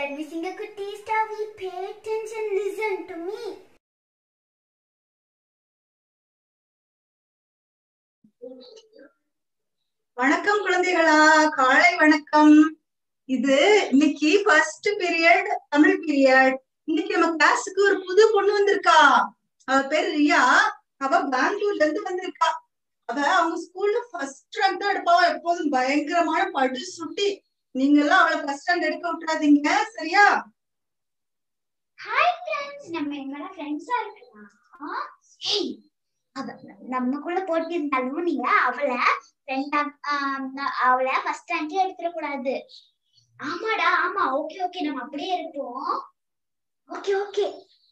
Let me sing a goodie story. Pay attention, listen to me. வணக்கம் குழந்தைகளா காலை வணக்கம் இது இன்னைக்கு ஃபர்ஸ்ட் பீரியட் தமிழ் பீரியட் இன்னைக்கு நம்ம கிளாஸுக்கு ஒரு புது பொண்ணு வந்திருக்கா அவ பேரு ரியா அவ பெங்களூர்ல இருந்து வந்திருக்கா அவ அவங்க ஸ்கூல்ல ஃபர்ஸ்ட் ரேங்க் தான் எடுப்பாவா எப்போதும் பயங்கரமான படு சுட்டி நீங்க எல்லாம் அவளை ஃபர்ஸ்ட் ரேங்க் எடுக்க விட்டுறாதீங்க சரியா ஹாய் ஃப்ரெண்ட்ஸ் நம்ம என்னோட ஃப்ரெண்ட்ஸா இருக்கலாம் ஹேய் அவ நமக்குள்ள போட்டி இருந்தாலும் நீங்க அவளை ஃப்ரெண்டா அவளை ஃபர்ஸ்ட் ரேங்க் எடுத்துட கூடாது ஆமாடா ஆமா ஓகே ஓகே நம்ம அப்படியே இருப்போம் ஓகே ஓகே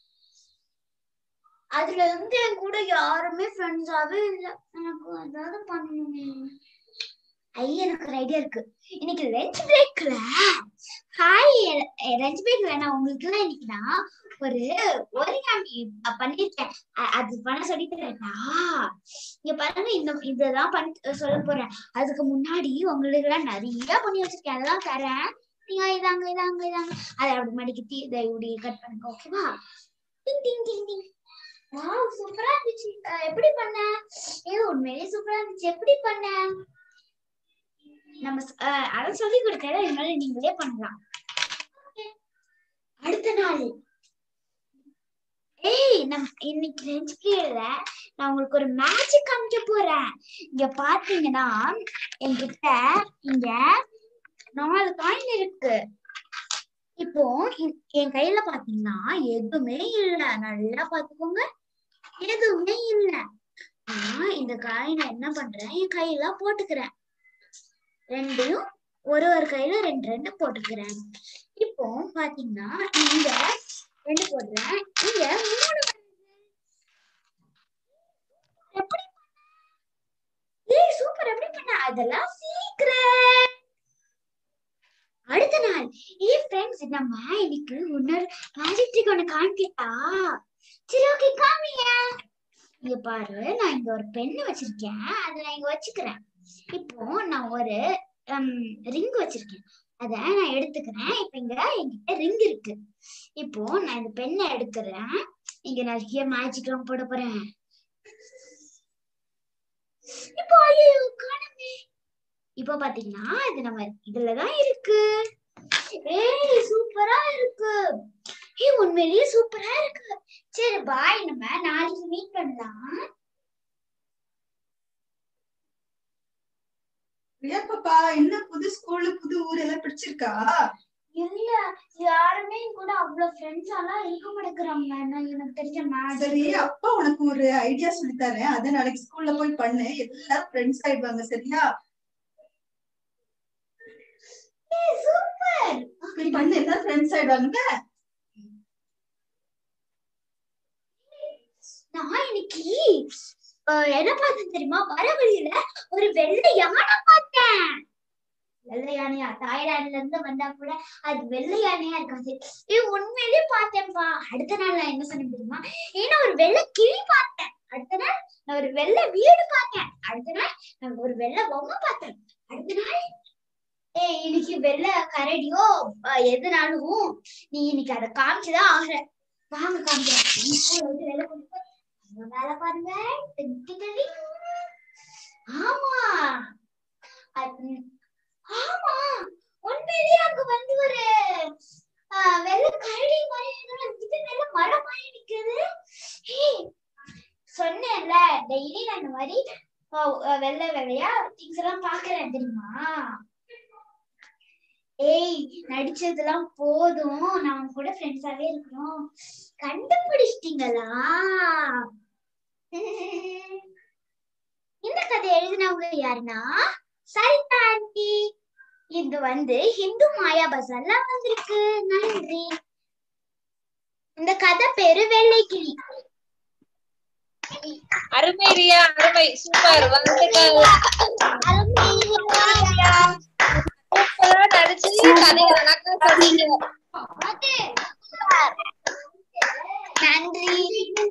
அதுல இருந்து என் கூட யாருமே ஃப்ரெண்ட்ஸாவே இல்ல எனக்கு ஏதாவது பண்ணணுமே ஐயா எனக்கு ஒரு ஐடியா இருக்கு இன்னைக்கு லஞ்ச் பிரேக்ல ஹாய் லஞ்ச் பிரேக் வேணாம் உங்களுக்கு எல்லாம் இன்னைக்கு நான் ஒரு ஒரிகாமி பண்ணிருக்கேன் அ- அது பண்ண சொல்லி தரேன்டா இங்க பாருங்க இந்த இதெல்லாம் பண்ணி சொல்ல போறேன் அதுக்கு முன்னாடி உங்களுக்கு எல்லாம் நிறைய பண்ணி வச்சிருக்கேன் அதெல்லாம் தரேன் நீங்க இதாங்க இதாங்க இதாங்க அதை அப்படி மடிக்கி இதை இப்படி கட் பண்ணுங்க ஓகேவா டிங் டிங் டிங் டிங் வாவ் சூப்பரா இருந்துச்சு அஹ் எப்படி பண்ண ஏ உண்மையிலேயே சூப்பரா இருந்துச்சு எப்படி பண்ண நம்ம ஸ்- அஹ் அத சொல்லி கொடுத்தேன் அதனால நீங்களே பண்ணலாம் Okay. அடுத்த நாள் ஏய் நம்ம இன்னைக்கு லஞ்ச் பீரியட்ல நான் உங்களுக்கு ஒரு மேஜிக் காமிக்க போறேன் இங்க பாத்தீங்கன்னா என்கிட்ட இங்க நாலு காயின் இருக்கு இப்போ இ- என் கையில பாத்தீங்கன்னா எதுவுமே இல்ல நல்லா பாத்துக்கோங்க எதுவுமே இல்ல நான் இந்த காயினை என்ன பண்றேன் என் கையில போட்டுக்கிறேன் ரெண்டையும் ஒரு ஒரு கையில ரெண்டு ரெண்டு போட்டுக்கிறேன் இப்போ பாத்தீங்கன்னா இங்க ரெண்டு போடுறேன் இங்க மூணு வருது. எப்படி பண்ண? ஏய் சூப்பர் எப்படி பண்ண அதெல்லாம் சீக்கிரம் அடுத்த நாள் ஏய் ஃப்ரெண்ட்ஸ் நம்ம இன்னைக்கு இன்னொரு மேஜிக் ட்ரிக் ஒன்று காமிக்கிட்டா சரி ஓகே காமிங்க இங்க பாரு நான் இங்க ஒரு பென் வச்சிருக்கேன் அதை நான் இங்க வச்சுக்கிறேன் இப்போ நான் ஒரு ரிங் வச்சிருக்கேன் அத நான் எடுத்துக்கிறேன் இப்ப இங்க என்கிட்ட ரிங் இருக்கு இப்போ நான் இந்த பெண்ணை எடுக்கிறேன் இங்க நிறைய மேஜிக் எல்லாம் போட போறேன் இப்போ ஐயோ காணுமே இப்போ பாத்தீங்கன்னா இது நம்ம இதுலதான் இருக்கு ஏய் சூப்பரா இருக்கு ஏய் உண்மையிலேயே சூப்பரா இருக்கு சரி பாய் நம்ம நாளைக்கு மீட் பண்ணலாம் ரியா பாப்பா என்ன புது ஸ்கூலு புது ஊர் எல்லாம் பிடிச்சிருக்கா இல்ல யாருமே என் கூட அவ்வளவு ஃப்ரெண்ட்ஸ் எல்லாம் இருக்க மாட்டேங்கிறாங்க நான் எனக்கு தெரிஞ்ச சரி மேஜிக் அப்பா உனக்கு ஒரு ஐடியா சொல்லி தரேன் அதை நாளைக்கு ஸ்கூல்ல போய் பண்ணு எல்லாரும் ஃப்ரெண்ட்ஸ் ஆயிடுவாங்க சரியா சூப்பர் நீ பண்ணு எல்லாரும் ஃப்ரெண்ட்ஸ் ஆயிடுவாங்க நான் இன்னைக்கு அஹ், என்ன பார்த்தேன் தெரியுமா வர வழியில ஒரு வெள்ளை யானை பார்த்தேன் வெள்ளை யானையா தாய்லாந்துல இருந்து வந்தா கூட அது வெள்ளை யானையா இருக்காது ஏ உண்மையிலேயே பார்த்தேன்ப்பா அடுத்த நாள் நான் என்ன சொன்னேன் தெரியுமா ஏன்னா ஒரு வெள்ளை கிளி பார்த்தேன் அடுத்த நாள் நான் ஒரு வெள்ளை வீடு பார்த்தேன் அடுத்த நாள் நான் ஒரு வெள்ளை பொம்மை பார்த்தேன் அடுத்த நாள் ஏய் இன்னைக்கு வெள்ளை கரடியோ அஹ், எதுனாலும் நீ இன்னைக்கு அதை காமிச்சுதான் ஆகுற வாங்க காமிக்கிறேன் வந்து வெள்ளை கொண்டு போய் அங்க மேல பாருங்க டிங் டிங் டிங். ஆமா அது- ஆமா உண்மையிலேயே அங்க வந்து ஒரு ஆஹ், வெள்ளை கரடி மாதிரி என்னோட இது வெள்ளை மரம் மாதிரி நிக்குது ஏய், சொன்னேன்ல டெய்லி நான் இந்த மாதிரி ஆஹ், ஆஹ், வெள்ளை வெள்ளையா திங்ஸ் எல்லாம் பாக்குறேன் தெரியுமா ஏய் நடிச்சதெல்லாம் போதும் நான் உங்க கூட ஃப்ரெண்ட்ஸாவே இருக்கிறோம் கண்டுபிடிச்சிட்டீங்களா இந்த கதை எழுதினவங்க யாருன்னா சரிதா ஆண்டி இது வந்து ஹிந்து மாயா பஜார்ல வந்திருக்கு நன்றி இந்த கதை பேரு வெள்ளைக்கிளி அருமை ரியா அருமை சூப்பர் வந்துட்டாங்க சூப்பரா நடிச்சு கதையை அழகா சொன்னீங்க நன்றி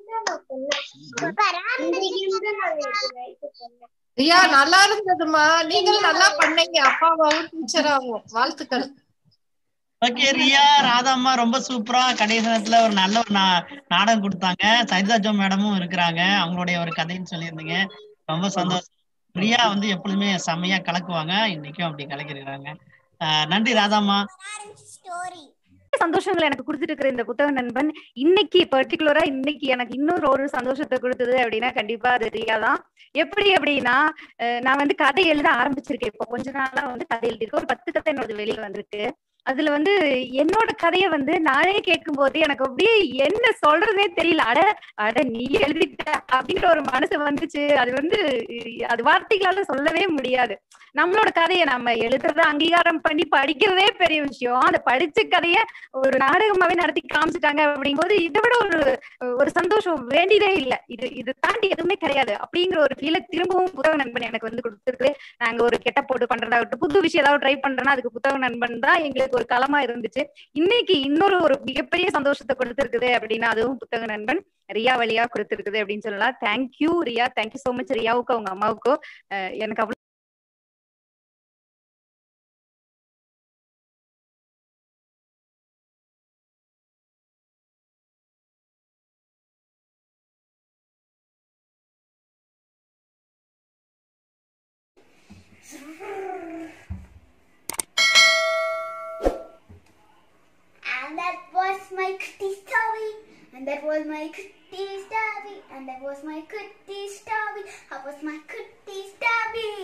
ரியா நல்லா இருந்ததுமா நீங்களும் நல்லா பண்ணீங்க அப்பாவாவும் டீச்சராவும் வாழ்த்துக்கள் ஓகே ரியா ராதாம்மா ரொம்ப சூப்பரா கடைசி நேரத்துல ஒரு நல்ல ஒரு நா- நாடகம் கொடுத்தாங்க சரிதா ஜோ மேடமும் இருக்கிறாங்க அவங்களுடைய ஒரு கதைன்னு சொல்லியிருந்தீங்க ரொம்ப சந்தோஷம் ரியா வந்து எப்பொழுதுமே செம்மையா கலக்குவாங்க இன்னைக்கும் அப்படி கலக்கிருக்காங்க ஆஹ் நன்றி ராதாம்மா சந்தோஷங்களை எனக்கு கொடுத்துட்டு இருக்கிற இந்த புத்தக நண்பன் இன்னைக்கு பர்டிகுலரா இன்னைக்கு எனக்கு இன்னொரு ஒரு சந்தோஷத்தை கொடுத்தது அப்படின்னா கண்டிப்பா அது ரியா தான் எப்படி அப்படின்னா அஹ் நான் வந்து கதை எழுத ஆரம்பிச்சிருக்கேன் இப்போ கொஞ்ச நாளா வந்து கதை எழுதியிருக்கேன் ஒரு பத்து கதை என்னோட வெளியில வந்திருக்கு அதுல வந்து என்னோட கதைய வந்து நானே கேட்கும் போது எனக்கு அப்படியே என்ன சொல்றதே தெரியல அட அட நீ எழுதிட்ட அப்படின்ற ஒரு மனசு வந்துச்சு அது வந்து அஹ் அது வார்த்தைகளால சொல்லவே முடியாது நம்மளோட கதையை நம்ம எழுதுறத அங்கீகாரம் பண்ணி படிக்கிறதே பெரிய விஷயம் அந்த படிச்ச கதைய ஒரு நாடகமாவே நடத்தி காமிச்சிட்டாங்க அப்படிங்கும்போது இதை விட ஒரு ஒரு சந்தோஷம் வேண்டியதே இல்ல இது இது தாண்டி எதுவுமே கிடையாது அப்படிங்கிற ஒரு ஃபீல திரும்பவும் புத்தக நண்பன் எனக்கு வந்து கொடுத்துருக்கு நாங்க ஒரு கெட்ட போட்டு பண்றதாகட்டும் புது விஷயம் ஏதாவது ட்ரை பண்றேன்னா அதுக்கு புத்தக நண்பன் தான் எங்களுக்கு ஒரு களமா இருந்துச்சு இன்னைக்கு இன்னொரு ஒரு மிகப்பெரிய சந்தோஷத்தை கொடுத்துருக்குது அப்படின்னா அதுவும் புத்தக நண்பன் ரியா வழியா கொடுத்துருக்குது அப்படின்னு சொல்லலாம் thank you Riya thank you so much ரியாவுக்கும் அவங்க அம்மாவுக்கும் அஹ் எனக்கு அவ்வளவு And that was my kitty story. And that was my kitty story. And that was my kitty story. That was my kitty story.